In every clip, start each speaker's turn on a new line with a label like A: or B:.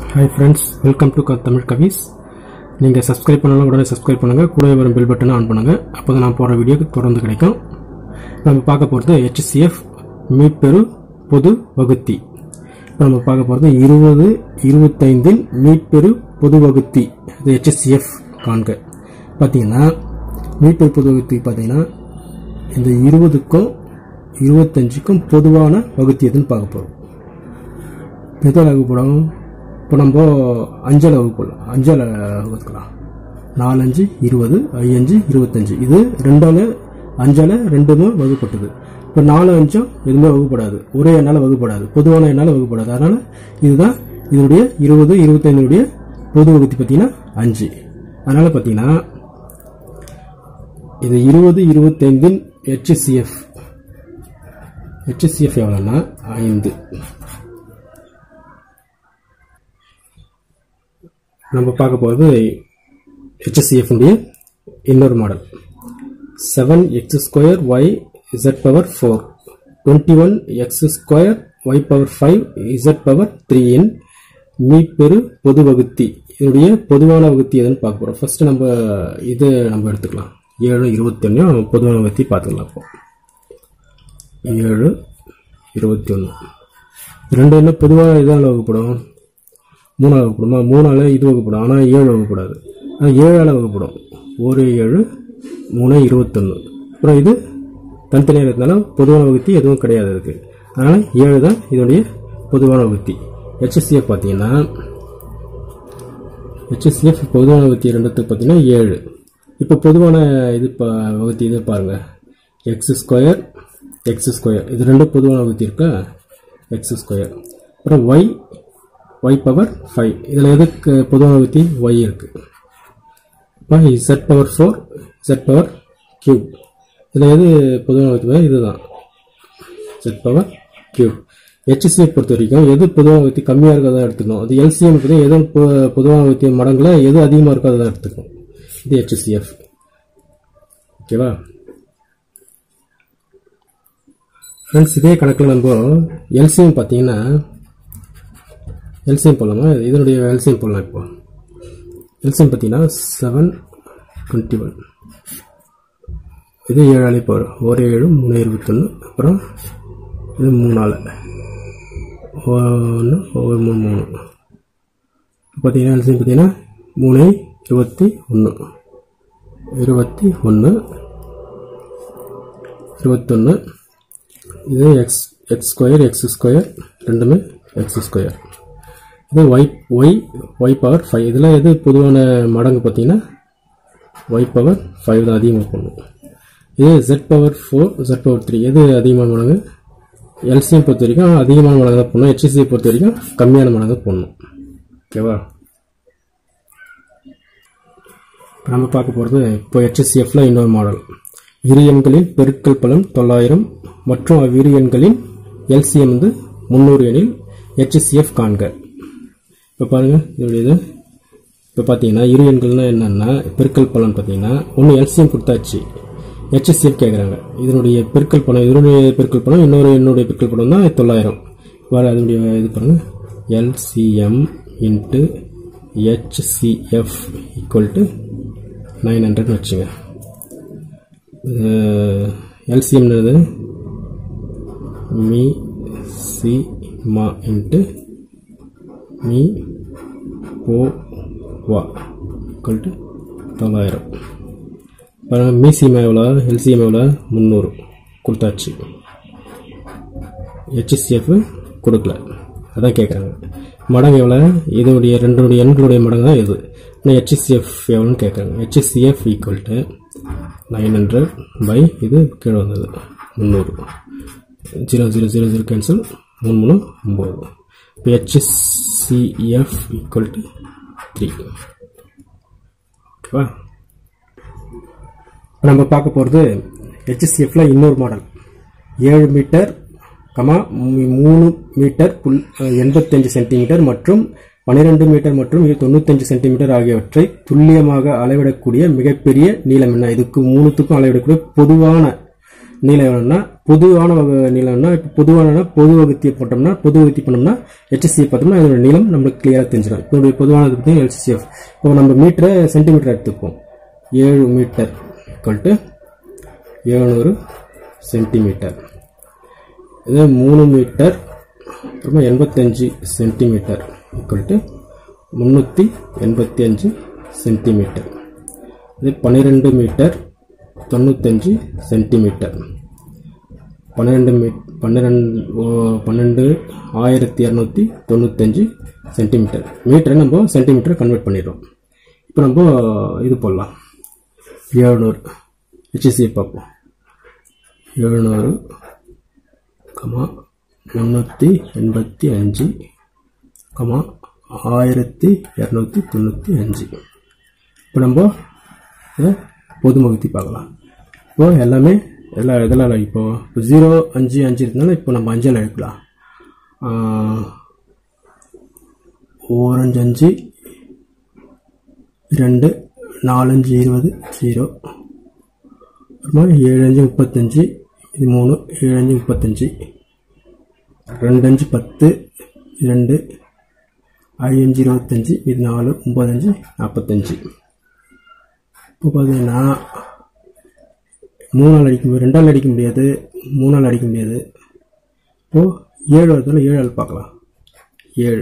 A: hi friends welcome to Tamil கவிஸ் நீங்கள் subscribe பண்ணலாம் உடனே சப்ஸ்கிரைப் பண்ணுங்கள் கூடவே வரும் பெல் பட்டனை ஆன் பண்ணுங்கள் அப்போ தான் நான் போகிற வீடியோ தொடர்ந்து கிடைக்கும் நம்ம பார்க்க போகிறது ஹெச்சிசிஎஃப் மீட்பெரு பொது வகுத்தி இப்போ நம்ம பார்க்க போகிறது இருபது இருபத்தைந்தில் மீட்பெரு பொது வகுத்தி இது ஹெச்சிசிஎஃப் காண்க பார்த்தீங்கன்னா மீட்பெரு பொது வகுத்தி பார்த்தீங்கன்னா இந்த இருபதுக்கும் இருபத்தஞ்சுக்கும் பொதுவான வகுத்தி எதுன்னு பார்க்க போகிறோம் எதில் வகுப்படும் இப்போ நம்ம அஞ்சலை வகுப்படலாம் அஞ்சலை வகுக்கலாம் நாலஞ்சு இருபது ஐயஞ்சு இருபத்தஞ்சு இது ரெண்டால அஞ்சால ரெண்டுமே வகுப்பட்டது இப்போ நாலு அஞ்சும் எதுவுமே வகுப்படாது ஒரே எண்ணால் வகுப்படாது பொதுவான எண்ணால் வகுப்படாது அதனால இதுதான் இதனுடைய இருபது இருபத்தைந்துடைய பொது வகுத்தி பார்த்தீங்கன்னா அஞ்சு அதனால பார்த்தீங்கன்னா இது இருபது இருபத்தைந்தின் ஹெச்சிசிஎஃப் ஹெச்சிசிஎஃப் எவ்வளோன்னா ஐந்து நம்ம பார்க்க போகிறது ஹெச்எஸ்சிஎஃப் உடைய இன்னொரு model seven x square y z power four twenty one x square y power five z power three இன் மீப்பெரு பொது வகுத்தி இதனுடைய பொதுவான வகுத்தி எதுன்னு பார்க்க போகிறோம் ஃபர்ஸ்ட் நம்ம இது நம்ம எடுத்துக்கலாம் ஏழு இருபத்தொன்னையும் பொதுவான வகுத்தி பார்த்துக்கலாம் இப்போ ஏழு இருபத்தி ஒன்று ரெண்டு என்ன பொதுவாக இதால் வகுப்படும் மூணாவது வகுப்படுமா மூணால் இது வகுப்படும் ஆனால் ஏழு வகுப்படாது அது ஏழால் வகுப்படும் ஒரு ஏழு மூணு இருபத்தொன்று அப்புறம் இது தனித்தனியாக இருக்கிறதுனால பொதுவான வகுத்தி எதுவும் கிடையாது அதுக்கு அதனால் ஏழு தான் இதனுடைய பொதுவான வகுத்தி ஹெச்எஸ்சிஎஃப் பார்த்தீங்கன்னா ஹெச்எஸ்சிஎஃப் பொதுவான வகுத்தி ரெண்டுத்துக்கு பார்த்தீங்கன்னா ஏழு இப்போ பொதுவான இது பா வகுத்தி இது பாருங்கள் எக்ஸ் ஸ்கொயர் எக்ஸ் ஸ்கொயர் இது ரெண்டும் பொதுவான வகுத்தி இருக்கா எக்ஸ் ஸ்கொயர் அப்புறம் ஒய் ஒய் பவர் ஃபைவ் இதில் எதுக்கு பொதுவான வகுத்தி ஒய் இருக்குது இப்போ z power four z power cube இதில் எது பொதுவான வகுத்தி இதுதான் இசட் பவர் கியூப் ஹெச்சிசியை பொறுத்த வரைக்கும் எது பொதுவான வகுத்தி கம்மியாக இருக்கிறதா எடுத்துக்கணும் அது எல்சிஎம் பற்றி எது பொ- பொதுவான வகுத்தி மடங்கில் எது அதிகமாக இருக்கோ அதை எடுத்துக்கணும் இது ஹெச்சிசிஎஃப் ஓகேவா ஃப்ரெண்ட்ஸ் இதே கணக்கில் நம்ம எல்சிஎம் பார்த்தீங்கன்னா எல்சிஎம் போடலாமா இதனுடைய எல்சிஎம் போடலாம் இப்போ எல்சிஎம் பார்த்தீங்கன்னா செவன் டுவெண்ட்டி ஒன் இது ஏழு அழி போடும் ஒரு ஏழு மூணு இருபத்தொன்று அப்புறம் இது மூணால் ஒன்று ஒரு மூணு மூணு பார்த்தீங்கன்னா எல்சிஎம் பார்த்தீங்கன்னா மூணு இருபத்தி ஒன்று இருபத்தி ஒன்று இருபத்தொன்று இது x x square x square ரெண்டுமே எக்ஸ் ஸ்கொயர் இது y y y power five இதில் எது பொதுவான மடங்கு பார்த்தீங்கன்னா ஒய் பவர் ஃபைவ் தான் அதிகமாக பண்ணும் இது z power four z power three எது அதிகமான மடங்கு எல்சிஎம் பொறுத்த வரைக்கும் அதிகமான மடங்கு தான் போடணும் ஹெச்சிசியை பொறுத்த வரைக்கும் கம்மியான மடங்கு தான் போடணும் ஓகேவா இப்போ நம்ம பார்க்க போகிறது இப்போ ஹெச்எஸ்சிஎஃப்ல இன்னொரு மாடல் இரு எண்களின் பெருக்கல் பலன் தொள்ளாயிரம் மற்றும் அவ்விரு எண்களின் எல்சிஎம் வந்து முந்நூறு எனில் ஹெச்எஸ்சிஎஃப் காண்க இப்போ பாருங்க இதோடைய இது இப்போ பார்த்தீங்கன்னா இரு எண்கள்னா என்னன்னா பெருக்கல் பலன் பார்த்தீங்கன்னா ஒன்று எல்சிஎம் கொடுத்தாச்சு ஹெச்எஸ்சிஎஃப் கேட்குறாங்க இதனுடைய பெருக்கல் பணம் இதனுடைய பெருக்கல் பணம் இன்னொரு என்னுடைய பெருக்கல் பணம் தான் தொள்ளாயிரம் வேறு அதனுடைய இது பாருங்க LCM into HCF equal to nine ஹண்ட்ரட்னு வச்சுங்க எல்சிஎம் என்னது மீ சி மா இன்ட்டு மீ ஓ வா ஈக்குவல் டு தொள்ளாயிரம் பாருங்க மீசிஎம் எவ்வளோ எல்சிஎம் எவ்வளோ முந்நூறு கொடுத்தாச்சு ஹெச்சிசிஎஃப் கொடுக்கல அதான் கேட்குறாங்க மடங்கு எவ்வளோ இதனுடைய ரெண்டுடைய எண்களுடைய மடங்கு தான் இது ஆனால் ஹெச்சிசிஎஃப் எவ்வளோன்னு கேட்குறாங்க HCF equal to nine hundred by இது கீழே வந்தது முந்நூறு zero zero zero zero cancel மூணு மூணு ஒம்பது இப்போ ஹெச்சிசிஎஃப் ஈக்குவல் டு த்ரீ ஓகேவா இப்போ நம்ம பார்க்க போகிறது ஹெச்சிசிஎஃப்ல இன்னொரு மாடல் ஏழு மீட்டர் கமா மூ- மூணு மீட்டர் புல் எண்பத்தஞ்சு சென்டிமீட்டர் மற்றும் பன்னிரெண்டு மீட்டர் மற்றும் தொண்ணூத்தஞ்சு சென்டிமீட்டர் ஆகியவற்றை துல்லியமாக அளவிடக்கூடிய மிகப்பெரிய நீளம் என்ன இதுக்கு மூணுத்துக்கும் அளவிடக்கூடிய பொதுவான நீளம் எவ்வளோன்னா பொதுவான வகை நீளம்னா இப்போ பொதுவான பொது வகுத்தியை போட்டோம்னா பொது வகுத்தி பண்ணோம்னா ஹெச்சிசிஎஃப் பார்த்தோம்னா அதோட நீளம் நம்மளுக்கு கிளியராக தெரிஞ்சிடும் இப்போ இதோடைய பொதுவானது பார்த்தீங்கன்னா எல்சிஎஃப் இப்போ நம்ம மீட்டரை சென்டிமீட்டர் எடுத்துப்போம் ஏழு மீட்டர் ஈக்குவல் எழுநூறு சென்டிமீட்டர் இது மூணு மீட்டர் அப்புறமா எண்பத்தஞ்சு சென்டிமீட்டர் ஈக்குவல் டு முந்நூற்றி எண்பத்தி அஞ்சு சென்டிமீட்டர் இது பன்னிரெண்டு மீட்டர் தொண்ணூத்தஞ்சு சென்டிமீட்டர் பன்னிரெண்டு மீ பன்னிரெண்டு ஓ, பன்னெண்டு ஆயிரத்தி இரநூத்தி தொண்ணூத்தஞ்சு சென்டிமீட்டர் மீட்டரை நம்ம சென்டிமீட்டர் கன்வெர்ட் பண்ணிடுறோம் இப்போ நம்ம இது போடலாம் எழுநூறு ஹெச்சிசி பார்ப்போம் எழுநூறு கமா முந்நூற்றி எண்பத்தி அஞ்சு கமா ஆயிரத்தி இரநூத்தி தொண்ணூற்றி அஞ்சு இப்போ நம்ம இதை பொதுமகத்தி பார்க்கலாம் இப்போ எல்லாமே எல்லா இதெல்லாம் இப்போ இப்போ ஜீரோ அஞ்சு அஞ்சு இருந்தாலும் இப்போ நம்ம அஞ்சில் எடுக்கலாம் ஓரஞ்சு அஞ்சு ரெண்டு நாலஞ்சு இருபது ஜீரோ அப்புறமா ஏழு அஞ்சு முப்பத்தஞ்சு இது மூணு ஏழு அஞ்சு முப்பத்தஞ்சு ரெண்டு அஞ்சு பத்து ரெண்டு ஐஞ்சு இருபத்தஞ்சி இது நாலு ஒம்பதஞ்சு நாற்பத்தஞ்சு இப்போ பார்த்தீங்கன்னா மூணால் அடிக்க முடியாது ரெண்டால் அடிக்க முடியாது மூணால் அடிக்க முடியாது இப்போது ஏழு வருதுல ஏழு ஆள் பார்க்கலாம் ஏழு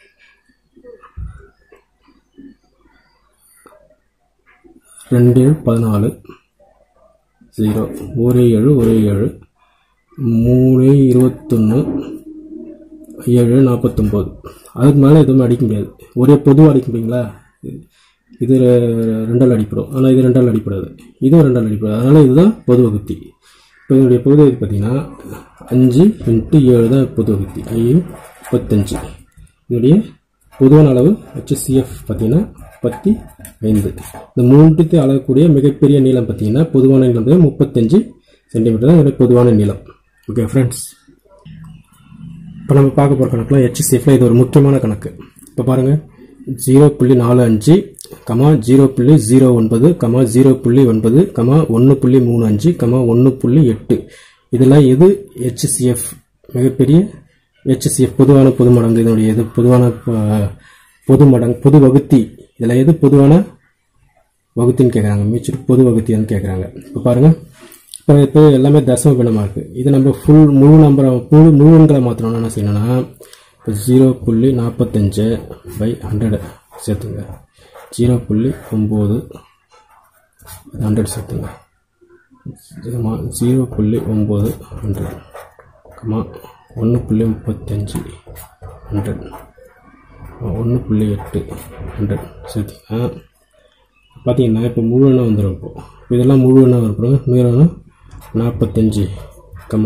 A: ரெண்டு ஏழு பதினாலு ஜீரோ ஒரு ஏழு ஒரு ஏழு மூணு இருபத்தொன்று ஏழு நாற்பத்தொம்போது அதுக்கு மேலே எதுவுமே அடிக்க முடியாது ஒரே பொதுவாக அடிக்க முடியுங்களா இது ரெ- ரெண்டால் அடிப்படும் ஆனால் இது ரெண்டால் அடிப்படாது இதுவும் ரெண்டால் அடிப்படாது அதனால் இதுதான் பொது வகுத்தி இப்போ இதனுடைய பொது வகுத்தி பார்த்தீங்கன்னா அஞ்சு இன்ட்டு ஏழு தான் பொது வகுத்தி ஐயோ முப்பத்தஞ்சு இதனுடைய பொதுவான அளவு ஹெச்சிஎஃப் பார்த்தீங்கன்னா முப்பத்தி ஐந்து இந்த மூன்றுக்கு அளக்கக்கூடிய மிகப்பெரிய நீளம் பார்த்தீங்கன்னா பொதுவான நீளம் பார்த்தீங்கன்னா முப்பத்தஞ்சு சென்டிமீட்டர் தான் இதனுடைய பொதுவான நீளம் ஓகே ஃப்ரெண்ட்ஸ் இப்போ நம்ம பார்க்க போகிற கணக்கில் ஹெச்சிசிஎஃப்ல இது ஒரு முக்கியமான கணக்கு இப்போ பாருங்கள் ஜீரோ புள்ளி நாலு அஞ்சு கமா ஜீரோ புள்ளி ஜீரோ ஒன்பது கமா ஜீரோ புள்ளி ஒன்பது கமா ஒன்று புள்ளி மூணு அஞ்சு கமா ஒன்று புள்ளி எட்டு இதெல்லாம் எது ஹெச்சிசிஎஃப் மிகப்பெரிய ஹெச்சிசிஎஃப் பொதுவான பொது மடங்கு இதனுடைய எது பொதுவான அஹ், பொது மடங்கு பொது வகுத்தி இதில் எது பொதுவான வகுத்தின்னு கேட்குறாங்க மிச்சம் பொது வகுத்தின்னு கேட்குறாங்க இப்போ பாருங்கள் இப்போ இப்போ எல்லாமே தசம பின்னமாக இருக்குது இது நம்ம ஃபுல் முழு நம்பரை முழு முழு எண்களை மாற்றணும்னா என்ன செய்யணும்னா இப்போ ஜீரோ புள்ளி நாற்பத்தஞ்சு பை ஹண்ட்ரட் சேர்த்துங்க ஜீரோ புள்ளி ஒம்பது ஹண்ட்ரட் சேர்த்துங்க ஆமா, ஜீரோ புள்ளி ஒம்பது ஹண்ட்ரட் கமா ஒன்று புள்ளி முப்பத்தஞ்சு ஹண்ட்ரட் ஒன்று புள்ளி எட்டு ஹண்ட்ரட் சேர்த்துங்க பார்த்தீங்கன்னா இப்போ முழு எண்ணெய் வந்துடும் இப்போ இப்போ இதெல்லாம் முழு எண்ணெய் வரப்போ மீறணும் நாற்பத்தஞ்சு கமா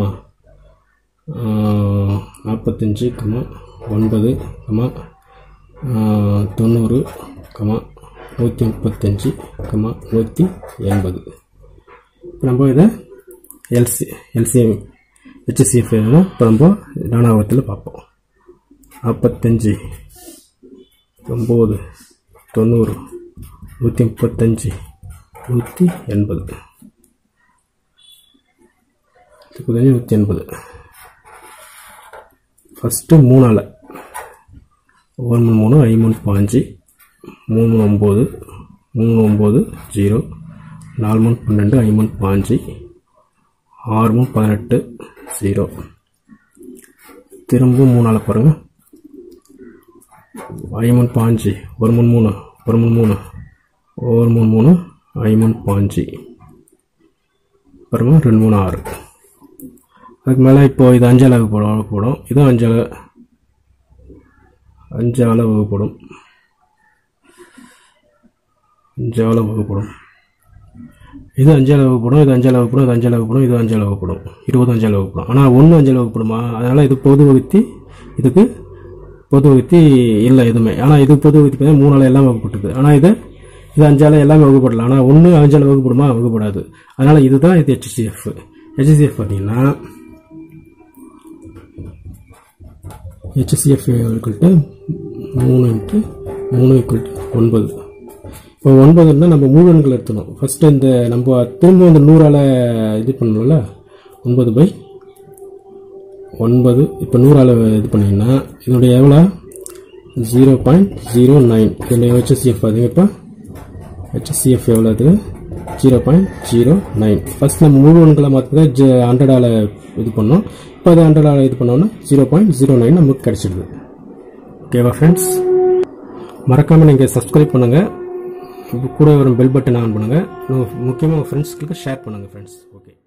A: ஆஹ், நாற்பத்தஞ்சு கமா ஒன்பது கமா ஆஹ், தொண்ணூறு கமா நூற்றி முப்பத்தஞ்சு கமா நூற்றி எண்பது இப்போ நம்ம இதை எல்சி எல்சிஎம் ஹெச்சிசிஎஃப் இப்போ நம்ம நானாவத்தில் பார்ப்போம் நாற்பத்தஞ்சு ஒம்பது தொண்ணூறு நூற்றி முப்பத்தஞ்சு நூற்றி எண்பது முப்பத்தஞ்சு நூற்றி எண்பது ஃபஸ்ட்டு மூணால் ஒரு மூணு மூணு ஐ மூணு பாஞ்சு மூணு மூணு ஒம்பது மூணு ஒம்பது ஜீரோ நாலு மூணு பன்னெண்டு ஐ மூணு பாஞ்சு ஆறு மூணு பதினெட்டு ஜீரோ திரும்ப மூணால் பாருங்கள் ஐ மூணு பாஞ்சு ஒரு மூணு மூணு ஒரு மூணு மூணு ஒரு மூணு மூணு ஐ மூணு பாஞ்சு அப்புறமா ரெண்டு மூணு ஆறு அதுக்கு மேலே இப்போ இது அஞ்சால் வகுப்படும் வகுப்படும் இதுவும் அஞ்சால் அஞ்சால் வகுப்படும் அஞ்சால் வகுப்படும் இது அஞ்சால் வகுப்படும் இது அஞ்சால் வகுப்படும் இது அஞ்சால் வகுப்படும் இது அஞ்சால் வகுப்படும் இருபது அஞ்சால் வகுப்படும் ஆனால் ஒன்று அஞ்சால் வகுப்படுமா அதனால் இது பொது வகுத்தி இதுக்கு பொது வகுத்தி இல்லை எதுவுமே ஆனால் இது பொது வகுத்தி பார்த்தீங்கன்னா மூணால் எல்லாம் வகுப்பட்டது ஆனால் இது இது அஞ்சால் எல்லாமே வகுப்படலாம் ஆனால் ஒன்று அஞ்சால் வகுப்படுமா வகுப்படாது அதனால் இதுதான் இது ஹெச்சிசிஎஃப் ஹெச்சிசிஎஃப் பார்த்தீங்கன்னா ஹெச்சிசிஎஃப் ஈக்குவல்ட்டு மூணு இன்ட்டு மூணு ஈக்குவல்ட்டு ஒன்பது இப்போ ஒன்பதுன்னா நம்ம முழு எண்கள் எடுத்தணும் ஃபஸ்ட்டு இந்த நம்ம திரும்ப இந்த நூறால் இது பண்ணணும்ல ஒன்பது பை ஒன்பது இப்போ நூறால் இது பண்ணிங்கன்னா இதனுடைய எவ்வளோ ஜீரோ பாயிண்ட் ஜீரோ நைன் இதனுடைய ஹெச்எஸ்சிஎஃப் பார்த்தீங்க இப்போ ஹெச்எஸ்சிஎஃப் எவ்வளோ அது zero point zero nine first நம்ம முழு எண்களை மாற்றுறதுக்கு ஜ ஹண்ட்ரடால் இது பண்ணோம் இப்போ அது ஹண்ட்ரடால் இது பண்ணோன்னா ஜீரோ பாயிண்ட் ஜீரோ நைன் நமக்கு கிடச்சிடுது ஓகேவா ஃப்ரெண்ட்ஸ் மறக்காமல் நீங்கள் சப்ஸ்கிரைப் பண்ணுங்கள் கூட வரும் பெல் பட்டன் ஆன் பண்ணுங்கள் முக்கியமாக உங்கள் ஃப்ரெண்ட்ஸ்களுக்கு ஷேர் பண்ணுங்கள் ஃப்ரெண்ட்ஸ் ஓகே